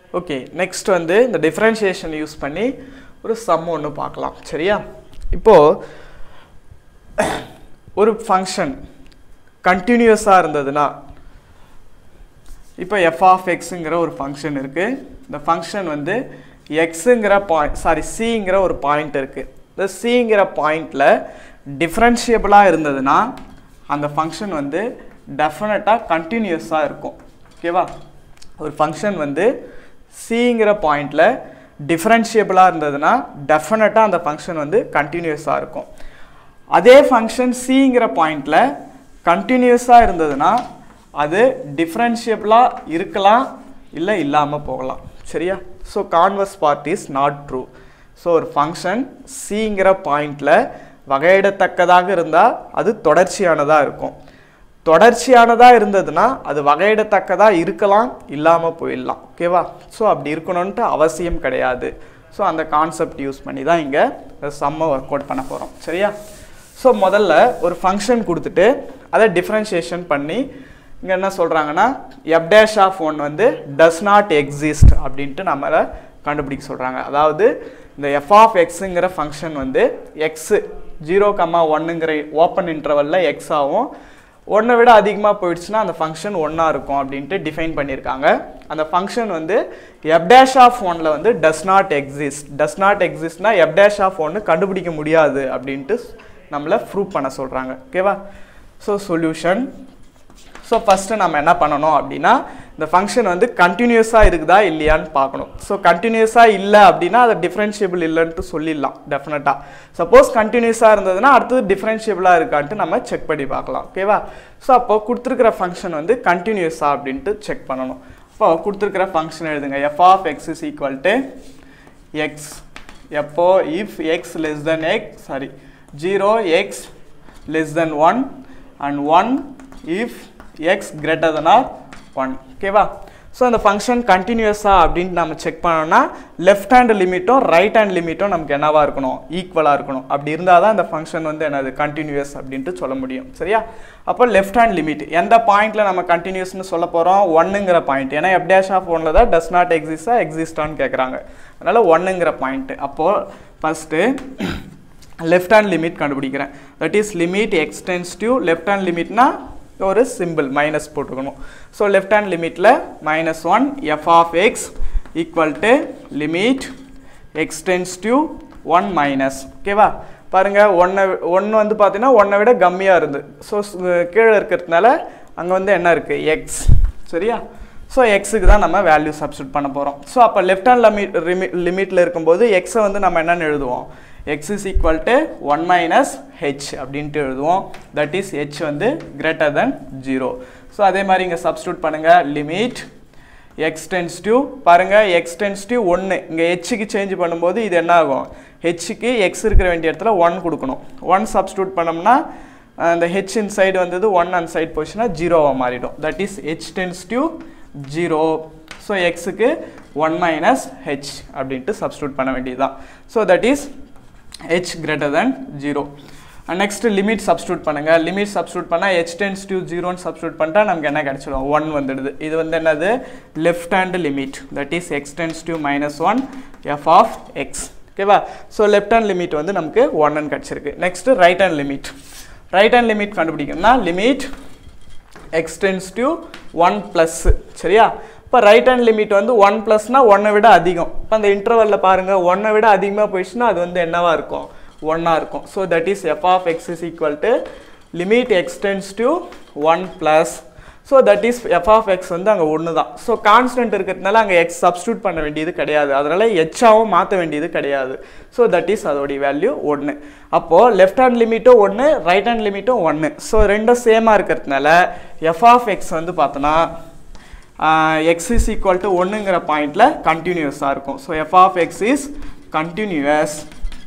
okay next வந்து இந்த differentiation use பண்ணி ஒரு சம் ஒன்று பார்க்கலாம் சரியா இப்போது ஒரு ஃபங்க்ஷன் கண்டினியூஸாக இருந்ததுன்னா இப்போ எஃப் ஆஃப் எக்ஸுங்கிற ஒரு ஃபங்க்ஷன் இருக்குது இந்த ஃபங்க்ஷன் வந்து எக்ஸுங்கிற பாயிண்ட் சாரி சிங்கிற ஒரு பாயிண்ட் இருக்குது இந்த சிங்கிற பாயிண்டில் டிஃப்ரென்ஷியபிளாக இருந்ததுன்னா அந்த ஃபங்க்ஷன் வந்து டெஃபினட்டாக கண்டினியூஸாக இருக்கும் ஓகேவா ஒரு ஃபங்க்ஷன் வந்து சிங்கிற பாயிண்டில் டிஃப்ரென்ஷியபிளாக இருந்ததுன்னா டெஃபினட்டாக அந்த ஃபங்க்ஷன் வந்து கண்டினியூஸாக இருக்கும் அதே ஃபங்க்ஷன் சிங்கிற பாயிண்டில் கண்டினியூஸாக இருந்ததுன்னா அது டிஃப்ரென்ஷியபிளாக இருக்கலாம் இல்லை இல்லாமல் போகலாம் சரியா so converse part is not true so ஒரு ஃபங்க்ஷன் சிங்கிற பாயிண்டில் வகையிடத்தக்கதாக இருந்தால் அது தொடர்ச்சியானதாக இருக்கும் தொடர்ச்சியானதாக இருந்ததுன்னா அது வகையிடத்தக்கதாக இருக்கலாம் இல்லாமல் போயிடலாம் ஓகேவா ஸோ அப்படி இருக்கணும்ன்ட்டு அவசியம் கிடையாது ஸோ அந்த கான்செப்ட் யூஸ் பண்ணி தான் இங்கே சம்மை ஒர்க் அவுட் பண்ண போகிறோம் சரியா ஸோ முதல்ல ஒரு ஃபங்க்ஷன் கொடுத்துட்டு அதை டிஃப்ரென்ஷியேஷன் பண்ணி இங்கே என்ன சொல்கிறாங்கன்னா எப் டேஷ் ஆஃப் ஒன் வந்து டஸ் நாட் எக்ஸிஸ்ட் அப்படின்ட்டு நம்மளை கண்டுபிடிக்க சொல்கிறாங்க அதாவது இந்த எஃப் ஆஃப் எக்ஸுங்கிற ஃபங்க்ஷன் வந்து எக்ஸு ஜீரோ கம்மா ஒன்னுங்கிற ஓப்பன் இன்டர்வலில் எக்ஸ் ஆகும் ஒன்றை விட அதிகமாக போயிடுச்சுன்னா அந்த ஃபங்க்ஷன் ஒன்றா இருக்கும் அப்படின்ட்டு டிஃபைன் பண்ணியிருக்காங்க அந்த ஃபங்க்ஷன் வந்து எப் டேஷ் ஆஃப் ஒனில் வந்து does not exist does not எக்ஸிஸ்ட்னா எப் டேஷ் ஆஃப் ஒன்று கண்டுபிடிக்க முடியாது அப்படின்ட்டு நம்மளை ப்ரூவ் பண்ண சொல்கிறாங்க ஓகேவா ஸோ சொல்யூஷன் ஸோ ஃபஸ்ட்டு நம்ம என்ன பண்ணணும் அப்படின்னா இந்த ஃபங்க்ஷன் வந்து கண்டினியூஸாக இருக்குதா இல்லையான்னு பார்க்கணும் ஸோ கண்டினியூஸாக இல்லை அப்படின்னா அது டிஃப்ரென்ஷியபிள் இல்லைன்ட்டு சொல்லிடலாம் டெஃபினட்டாக சப்போஸ் கண்டினியூஸாக இருந்ததுன்னா அடுத்தது டிஃப்ரென்ஷியபிளாக இருக்கான்ட்டு நம்ம செக் பண்ணி பார்க்கலாம் ஓகேவா ஸோ அப்போ கொடுத்துருக்கிற ஃபங்க்ஷன் வந்து கண்டினியூஸா அப்படின்ட்டு செக் பண்ணணும் இப்போ கொடுத்துருக்கிற ஃபங்க்ஷன் எழுதுங்க f of x is equal to x எப்போ if x less than x sorry zero x less than one and one if x greater than or one ஓகேவா ஸோ அந்த ஃபங்க்ஷன் கண்டினியூஸா அப்படின்னு நம்ம செக் பண்ணோம்னா லெஃப்ட் ஹேண்ட் லிமிட்டும் right hand லிமிட்டும் நமக்கு என்னவா இருக்கணும் ஈக்குவலாக இருக்கணும் அப்படி இருந்தால் தான் அந்த ஃபங்க்ஷன் வந்து என்னது கண்டினியூஸ் அப்படின்ட்டு சொல்ல முடியும் சரியா அப்போ லெஃப்ட் ஹேண்ட் லிமிட் எந்த பாயிண்ட்டில் நம்ம கண்டினியூஸ்னு சொல்ல போகிறோம் ஒன்னுங்கிற பாயிண்ட் ஏன்னா எப் டேஷ் ஆஃப் ஒன்னில் தான் டஸ் நாட் எக்ஸிஸ்டா எக்ஸிஸ்டான்னு கேட்குறாங்க அதனால் ஒன்னுங்கிற பாயிண்ட்டு அப்போது ஃபஸ்ட்டு லெஃப்ட் ஹேண்ட் லிமிட் கண்டுபிடிக்கிறேன் that is limit x tends to left hand லிமிட்னா ஒரு சிம்பிள் மைனஸ் போட்டுக்கணும் ஸோ லெஃப்ட் ஹேண்ட் லிமிட்டில் minus one f of x equal to limit x tends to one minus ஓகேவா பாருங்கள் ஒன்றை ஒன்று வந்து பார்த்தீங்கன்னா ஒன்றை விட கம்மியாக இருந்து ஸோ கீழே இருக்கிறதுனால அங்கே வந்து என்ன இருக்குது எக்ஸ் சரியா ஸோ எக்ஸுக்கு தான் நம்ம வேல்யூ சப்ஸ்டியூட் பண்ண போகிறோம் ஸோ அப்போ லெஃப்ட் ஹேண்ட் லிமிட் லிமிட் லிமிட்டில் இருக்கும்போது எக்ஸை வந்து நம்ம என்னென்னு எழுதுவோம் x is equal to 1 minus h அப்படின்ட்டு எழுதுவோம் that is h வந்து greater than 0 ஸோ அதே மாதிரி இங்கே substitute பண்ணுங்க limit x tends to பாருங்க x tends to 1 இங்கே hக்கு சேஞ்ச் பண்ணும்போது இது என்ன ஆகும் hக்கு x இருக்கிற வேண்டிய இடத்துல 1 கொடுக்கணும் 1 substitute பண்ணோம்னா அந்த h inside வந்தது 1 அந்த சைடு போச்சுன்னா ஜீரோவாக மாறிடும் that is h tends to 0 so எக்ஸுக்கு ஒன் மைனஸ் ஹெச் அப்படின்ட்டு சப்ஸ்டியூட் பண்ண வேண்டியதுதான் so that is h greater than 0 and next limit substitute பண்ணுங்க limit substitute பண்ணா h tends to 0 ன்னு substitute பண்ணிட்டா நமக்கு என்ன கிடைச்சிடும் 1 வந்துடுது இது வந்து என்னது left hand limit that is x tends to minus 1 f of x ஓகேவா ஸோ லெஃப்ட் ஹேண்ட் லிமிட் வந்து நமக்கு ஒன்னு கிடச்சிருக்கு next right hand limit right hand limit கண்டுபிடிக்கணும்னா limit x tends to one plus சரியா இப்போ ரைட் ஹேண்ட் லிமிட் வந்து one ப்ளஸ்னா ஒன்னை விட அதிகம் இப்போ அந்த இன்டர்வலில் பாருங்கள் ஒன்னை விட அதிகமாக போயிடுச்சுன்னா அது வந்து என்னவா இருக்கும் ஒன்றா இருக்கும் so that is f of x is equal to limit x tends to one plus so that is f of x வந்து அங்கே ஒன்று தான் ஸோ கான்ஸ்டன்ட் இருக்கிறதுனால அங்கே எக்ஸ் சப்ஸ்டியூட் பண்ண வேண்டியது கிடையாது அதனால் எச்சாவும் மாற்ற வேண்டியது கிடையாது ஸோ தட் இஸ் அதோடைய வேல்யூ ஒன்று அப்போது லெஃப்ட் ஹேண்ட் லிமிட்டும் ஒன்று ரைட் ஹேண்ட் லிமிட்டும் ஒன்று ஸோ ரெண்டும் சேமாக இருக்கிறதுனால எஃப் ஆஃப் எக்ஸ் வந்து பார்த்தோன்னா எக்ஸ் இஸ் ஈக்குவல் டு ஒன்றுங்கிற பாயிண்டில் கண்டினியூஸாக இருக்கும் so f of x is continuous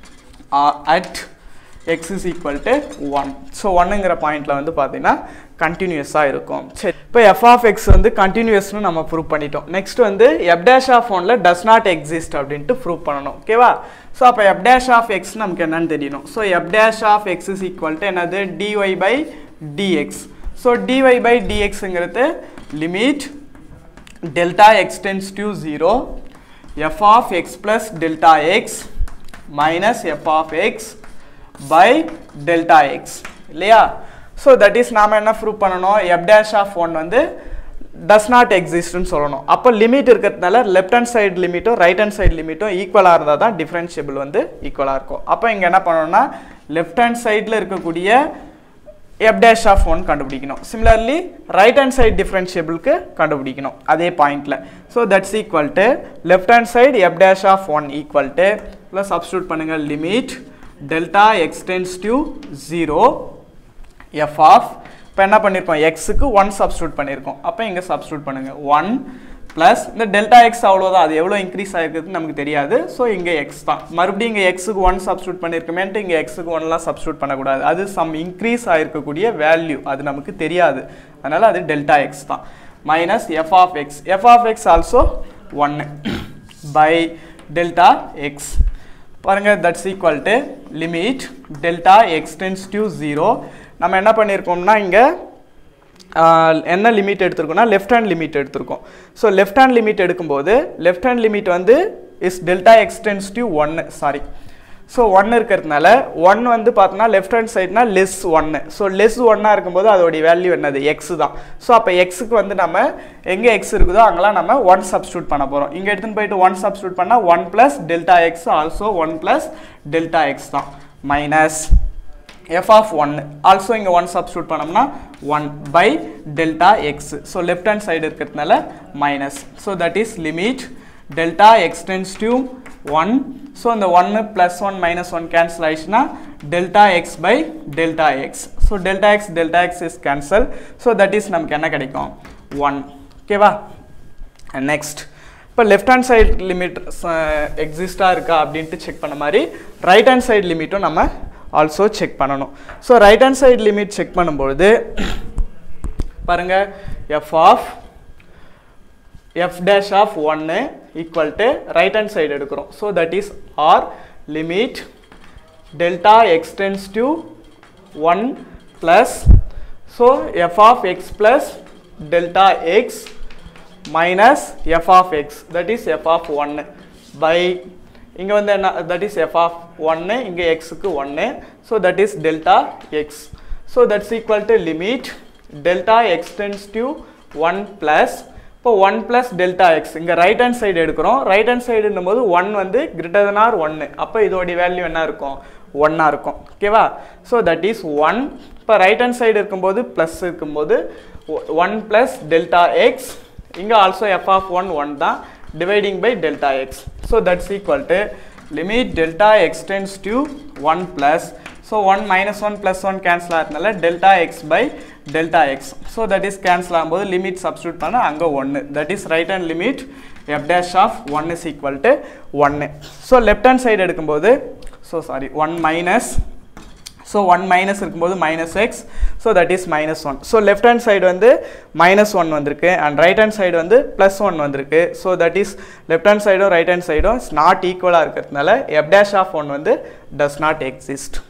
at x is equal to one so ஒன்னுங்கிற பாயிண்டில் வந்து பார்த்தீங்கன்னா கண்டினியூஸாக இருக்கும் சரி இப்போ எஃப் ஆஃப் எக்ஸ் வந்து கண்டினியூஸ்னு நம்ம ப்ரூவ் பண்ணிட்டோம் நெக்ஸ்ட் வந்து எப் டேஷ் ஆஃப் ஒனில் டஸ் நாட் எக்ஸிஸ்ட் அப்படின்ட்டு ப்ரூவ் பண்ணணும் ஓகேவா ஸோ அப்போ எப் டேஷ் ஆஃப் எக்ஸ் நமக்கு என்னன்னு தெரியணும் so f dash of x is equal to என்னது dy by dx so dy by டிஎக்ஸுங்கிறது limit delta x tends to 0 f of x plus delta x minus f of x by delta x இல்லையா so that is நாம் என்ன prove பண்ணணும் f dash of 1 வந்து does not exist னு சொல்லணும் அப்போ limit இருக்கிறதுனால லெஃப்ட் ஹேண்ட் சைடு லிமிட்டும் ரைட் ஹேண்ட் சைடு லிமிட்டும் ஈக்குவலாக இருந்தால் தான் டிஃப்ரென்ஷியபிள் வந்து ஈக்குவலாக இருக்கும் அப்போ இங்கே என்ன பண்ணணும்னா லெஃப்ட் ஹேண்ட் சைடில் இருக்கக்கூடிய எஃப் டேஷ் ஆஃப் ஒன் கண்டுபிடிக்கணும் சிமிலர்லி ரைட் ஹேண்ட் சைடு டிஃப்ரென்ஷியபிளுக்கு கண்டுபிடிக்கணும் அதே பாயிண்ட்ல so that's equal to left hand side f dash of one equal to plus substitute பண்ணுங்க limit delta x tends to zero f of இப்போ என்ன பண்ணியிருக்கோம் எக்ஸுக்கு ஒன் சப்ஸ்டியூட் பண்ணியிருக்கோம் அப்போ இங்கே சப்ஸ்டியூட் பண்ணுங்க ஒன் ப்ளஸ் இந்த டெல்டா எக்ஸ் அவ்வளோதான் அது எவ்வளோ இன்க்ரீஸ் ஆகிருக்குதுன்னு நமக்கு தெரியாது ஸோ இங்கே எக்ஸ் தான் மறுபடியும் இங்கே எக்ஸுக்கு ஒன் சப்ஸ்டியூட் பண்ணியிருக்கமேன்ட்டு இங்கே எக்ஸுக்கு ஒன்லாம் சப்ஸ்டியூட் பண்ணக்கூடாது அது சம் இன்க்ரீஸ் ஆகிருக்கக்கூடிய வேல்யூ அது நமக்கு தெரியாது அதனால் அது டெல்டா எக்ஸ் தான் minus f of x f of x also ஒன்று பை டெல்டா எக்ஸ் பாருங்க that's equal to limit delta x tends to zero நம்ம என்ன பண்ணியிருக்கோம்னா இங்கே என்ன லிமிட் எடுத்திருக்கோம்னா லெஃப்ட் ஹேண்ட் லிமிட் எடுத்திருக்கோம் ஸோ லெஃப்ட் ஹேண்ட் லிமிட் எடுக்கும்போது லெஃப்ட் ஹேண்ட் லிமிட் வந்து இஸ் டெல்டா எக்ஸ்டென்ஸ் டு ஒன்று சாரி ஸோ ஒன் இருக்கிறதுனால ஒன் வந்து பார்த்தோன்னா லெஃப்ட் ஹேண்ட் சைட்னா லெஸ் ஒன்று ஸோ லெஸ் ஒன்னாக இருக்கும்போது அதோடைய வேல்யூ என்னது எக்ஸ் தான் ஸோ அப்போ எக்ஸுக்கு வந்து நம்ம எங்கே எக்ஸ் இருக்குதோ அங்கெல்லாம் நம்ம ஒன் சப்ஸ்டியூட் பண்ண போகிறோம் இங்கே எடுத்துன்னு போயிட்டு ஒன் சப்ஸ்டியூட் பண்ணால் one plus delta x also one plus delta x தான் மைனஸ் f of 1 also இங்க 1 substitute பண்ணோம்னா 1 by delta x so left hand side இருக்கிறதுனால minus so that is limit delta x tends to 1 so இந்த 1 plus 1 minus 1 cancel ஆயிடுச்சுன்னா delta x by delta x so delta x delta x is cancel so that is நமக்கு என்ன கிடைக்கும் 1 ஓகேவா next இப்போ left hand side limit எக்ஸிஸ்டாக இருக்கா அப்படின்ட்டு செக் பண்ண மாதிரி ரைட் ஹேண்ட் சைடு லிமிட்டும் நம்ம ஆல்சோ செக் பண்ணணும் so right hand side limit check பண்ணும்பொழுது பாருங்க f of f dash of ஒன்று equal to right hand side எடுக்கிறோம் so that is R limit delta x tends to one plus so f of x plus delta x minus f of x that is f of 1 by இங்க வந்து என்ன that is f of 1 இங்க x க்கு 1 so that is delta x so that's equal to limit delta x tends to 1 plus இப்போ 1 plus delta x இங்க right hand side எடுக்கிறோம் right hand சைடுன்னும் போது 1 வந்து greater than or 1 அப்போ இதோடைய வேல்யூ என்ன இருக்கும் 1 இருக்கும் ஓகேவா ஸோ தட் இஸ் 1 இப்போ ரைட் ஹேண்ட் சைடு இருக்கும்போது ப்ளஸ் இருக்கும்போது 1 plus delta x இங்க also F of one one தான் dividing by delta x so that's equal to limit delta x tends to one plus so one minus one plus one cancel ஆகிறதுனால delta x by delta x so that is cancel ஆகும்போது limit substitute பண்ணால் அங்கே ஒன்று that is right hand limit F dash of one is equal to ஒன்று so left hand side எடுக்கும்போது so sorry one minus so one minus இருக்கும்போது minus x so that is minus one so left hand side வந்து minus one வந்திருக்கு and right hand side வந்து plus one வந்திருக்கு so that is left hand சைடும் right hand சைடும் not ஈக்குவலாக இருக்கிறதுனால எப் டேஷ் ஆஃப் ஒன் வந்து டஸ் நாட் எக்ஸிஸ்ட்